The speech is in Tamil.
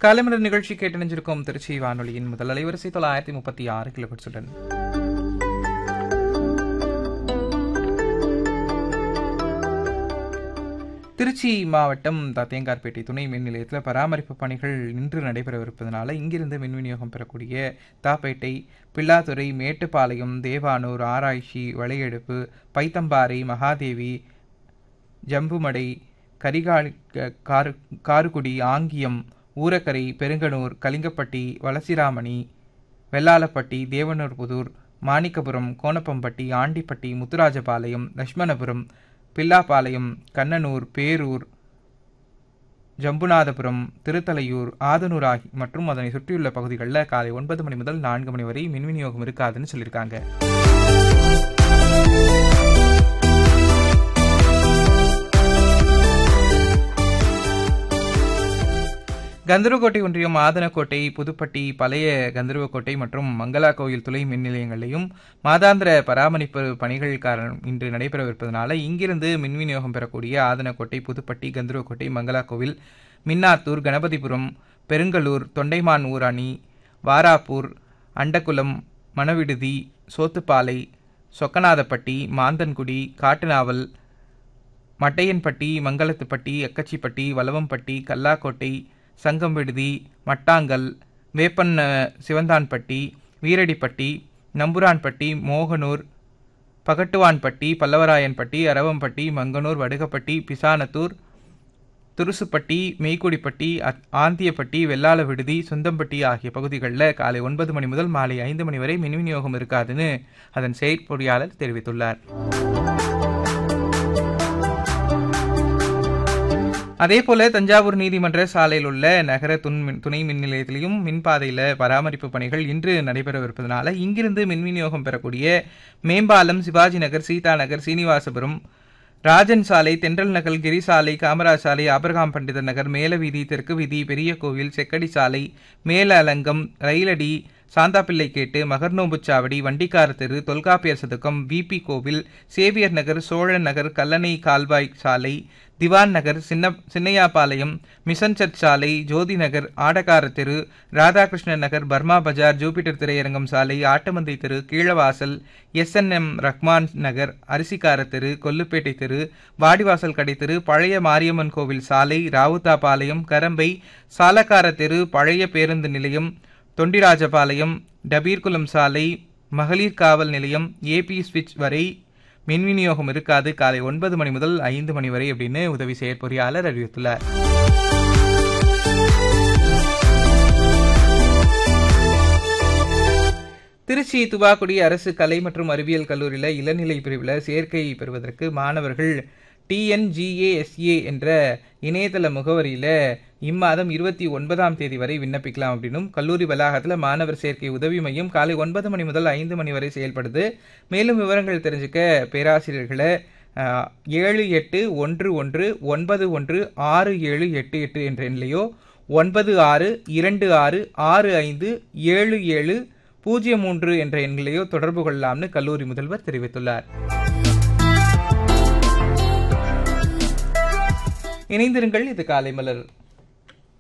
காலைமலர் நிகழ்ச்சி கேட்டணிஞ்சிருக்கும் திருச்சி வானொலியின் முதல் அலைவரிசை தொள்ளாயிரத்தி முப்பத்தி ஆறு கிலோஹெட்ஸுடன் திருச்சி மாவட்டம் தத்தேங்கார்பேட்டை துணை மின் நிலையத்தில் பராமரிப்பு பணிகள் இன்று நடைபெறவிருப்பதனால இங்கிருந்து மின் விநியோகம் பெறக்கூடிய தாப்பேட்டை பிள்ளாதுறை மேட்டுப்பாளையம் தேவானூர் ஆராய்ச்சி வளையெடுப்பு பைத்தம்பாறை மகாதேவி ஜம்புமடை கரிகாலி க- காரு காருக்குடி ஆங்கியம் ஊரக்கரை பெருங்கனூர் கலிங்கப்பட்டி வலசிராமணி வெள்ளாளப்பட்டி தேவனூர்புதூர் மாணிக்கபுரம் கோணப்பம்பட்டி ஆண்டிப்பட்டி முத்துராஜபாளையம் லட்சுமணபுரம் பில்லாபாளையம் கண்ணனூர் பேரூர் ஜம்புநாதபுரம் திருத்தலையூர் ஆதனூர் ஆகி மற்றும் அதனை சுற்றியுள்ள பகுதிகளில் காலை ஒன்பது மணி முதல் நான்கு மணி வரை மின் விநியோகம் இருக்காதுன்னு சொல்லியிருக்காங்க கந்தர்வக்கோட்டை ஒன்றியம் ஆதனக்கோட்டை புதுப்பட்டி பழைய கந்தர்வக்கோட்டை மற்றும் மங்களா கோயில் துளை மின் நிலையங்களிலும் மாதாந்திர பராமரிப்பு பணிகள் காரணம் இன்று நடைபெறவிருப்பதனால இங்கிருந்து மின் விநியோகம் பெறக்கூடிய ஆதனக்கோட்டை புதுப்பட்டி கந்தர்வக்கோட்டை மங்களா கோவில் மின்னாத்தூர் கணபதிபுரம் பெருங்கலூர் தொண்டைமான் ஊரணி வாராப்பூர் அண்டக்குளம் மணவிடுதி சோத்துப்பாலை சொக்கநாதப்பட்டி மாந்தன்குடி காட்டுநாவல் மட்டையன்பட்டி மங்களத்துப்பட்டி எக்கச்சிப்பட்டி வலவம்பட்டி கல்லாக்கோட்டை சங்கம் விடுதி மட்டாங்கல் வேப்பன் அஹ், சிவந்தான்பட்டி வீரடிப்பட்டி நம்புரான்பட்டி மோகனூர் பகட்டுவான்பட்டி பல்லவராயன்பட்டி அரவம்பட்டி மங்கனூர் வடுகப்பட்டி பிசானத்தூர் துருசுப்பட்டி மெய்க்குடிப்பட்டி அத்- ஆந்தியப்பட்டி வெள்ளாள விடுதி சுந்தம்பட்டி ஆகிய பகுதிகளில் காலை ஒன்பது மணி முதல் மாலை ஐந்து மணி வரை மின் விநியோகம் இருக்காதுன்னு அதன் செயற்பொறியாளர் தெரிவித்துள்ளார் அதேபோல தஞ்சாவூர் நீதிமன்ற சாலையில் உள்ள நகர துண் மின் துணை மின் நிலையத்திலையும் மின்பாதையில் பராமரிப்பு பணிகள் இன்று நடைபெறவிருப்பதனால இங்கிருந்து மின் விநியோகம் பெறக்கூடிய மேம்பாலம் சிவாஜி நகர் சீதா நகர் சீனிவாசபுரம் ராஜன் சாலை தென்றல் நகர் கிரி சாலை காமராஜ் சாலை ஆபிரகாம் பண்டிதர் நகர் மேலவீதி தெற்கு வீதி பெரிய கோவில் செக்கடி சாலை மேல அலங்கம் ரயிலடி சாந்தாப்பிள்ளை கேட்டு மகர்நோம்புச்சாவடி வண்டிக்கார தெரு தொல்காப்பியர் சதுக்கம் விபி கோவில் சேவியர் நகர் சோழன் நகர் கல்லணை கால்வாய் சாலை திவான் நகர் சின்ன சின்னையாபாளையம் மிஷன் சர்ச் சாலை ஜோதி நகர் ஆடகார தெரு Radhakrishnan Nagar Burma bazaar Jupiter திரையரங்கம் சாலை ஆட்டமந்தை தெரு கீழவாசல் எஸ்என்எம் ரஹ்மான் நகர் அரிசிக்கார தெரு கொல்லுப்பேட்டை தெரு வாடிவாசல் கடை தெரு பழைய மாரியம்மன் கோவில் சாலை ராவுத்தாபாளையம் கரம்பை சாலக்கார தெரு பழைய பேருந்து நிலையம் தொண்டிராஜபாளையம் டபீர்குளம் சாலை மகளிர் காவல் நிலையம் ஏபி ஸ்விட்ச் வரை மின் விநியோகம் இருக்காது காலை ஒன்பது மணி முதல் ஐந்து மணி வரை அப்படின்னு உதவி செயற்பொறியாளர் அறிவித்துள்ளார் திருச்சி துவாக்குடி அரசு கலை மற்றும் அறிவியல் கல்லூரியில் இளநிலை பிரிவில் சேர்க்கை பெறுவதற்கு மாணவர்கள் டிஎன்ஜிஏஎஸ்ஏ என்ற இணையதள முகவரியில் இம்மாதம் இருபத்தி ஒன்பதாம் தேதி வரை விண்ணப்பிக்கலாம் அப்படின்னும் கல்லூரி வளாகத்தில் மாணவர் சேர்க்கை உதவி மையம் காலை ஒன்பது மணி முதல் ஐந்து மணி வரை செயல்படுது மேலும் விவரங்கள் தெரிஞ்சுக்க பேராசிரியர்களை அஹ், ஏழு எட்டு ஒன்று ஒன்று ஒன்பது ஒன்று ஆறு ஏழு எட்டு எட்டு என்ற எண்ணிலையோ ஒன்பது ஆறு இரண்டு ஆறு ஆறு ஐந்து ஏழு ஏழு பூஜ்ஜியம் மூன்று என்ற எண்களையோ தொடர்பு கொள்ளலாம்னு கல்லூரி முதல்வர் தெரிவித்துள்ளார் இணைந்திருங்கள் இது காலை மலர்